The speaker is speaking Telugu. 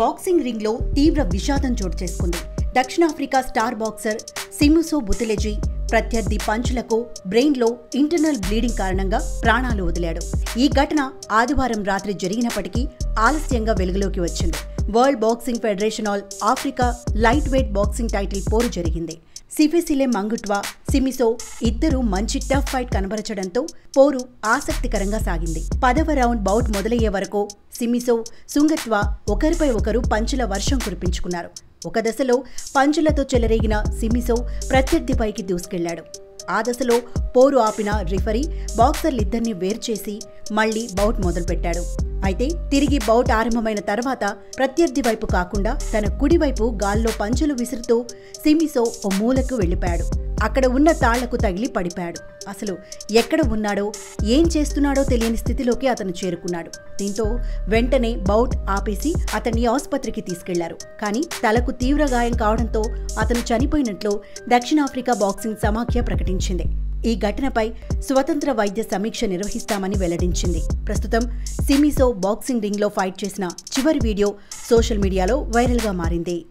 బాక్సింగ్ రింగ్లో తీవ్ర విషాదం చోటు చేసుకుంది దక్షిణాఫ్రికా స్టార్ బాక్సర్ సిముసో బుతిలెజీ ప్రత్యర్థి పంచులకు బ్రెయిన్లో ఇంటర్నల్ బ్లీడింగ్ కారణంగా ప్రాణాలు వదిలాడు ఈ ఘటన ఆదివారం రాత్రి జరిగినప్పటికీ ఆలస్యంగా వెలుగులోకి వచ్చింది world boxing federation all Africa lightweight boxing title పోరు జరిగింది సిఫెసిలే మంగుట్వా సిమిసో ఇద్దరు మంచి టఫ్ ఫైట్ కనబరచడంతో పోరు ఆసక్తికరంగా సాగింది పదవ రౌండ్ బౌట్ మొదలయ్యే వరకు సిమిసో సుంగట్వా ఒకరిపై ఒకరు పంచుల వర్షం కురిపించుకున్నారు ఒక దశలో పంచులతో చెలరేగిన సిమిసో ప్రత్యర్థిపైకి దూసుకెళ్లాడు ఆ దశలో పోరు ఆపిన రిఫరీ బాక్సర్లిద్దరిని వేరు చేసి మళ్లీ బౌట్ మొదలుపెట్టాడు అయితే తిరిగి బౌట్ ఆరంభమైన తర్వాత ప్రత్యర్థి వైపు కాకుండా తన కుడివైపు గాల్లో పంచులు విసురుతూ సిమిసో ఓ మూలకు వెళ్ళిపోయాడు అక్కడ ఉన్న తాళ్లకు తగిలి పడిపోయాడు అసలు ఎక్కడ ఉన్నాడో ఏం చేస్తున్నాడో తెలియని స్థితిలోకి అతను చేరుకున్నాడు దీంతో వెంటనే బౌట్ ఆపేసి అతన్ని ఆసుపత్రికి తీసుకెళ్లారు కానీ తలకు తీవ్ర గాయం కావడంతో అతను చనిపోయినట్లు దక్షిణాఫ్రికా బాక్సింగ్ సమాఖ్య ప్రకటించింది ఈ ఘటనపై స్వతంత్ర వైద్య సమీక్ష నిర్వహిస్తామని వెల్లడించింది ప్రస్తుతం సిమిసో బాక్సింగ్ రింగ్లో ఫైట్ చేసిన చివరి వీడియో సోషల్ మీడియాలో వైరల్గా మారింది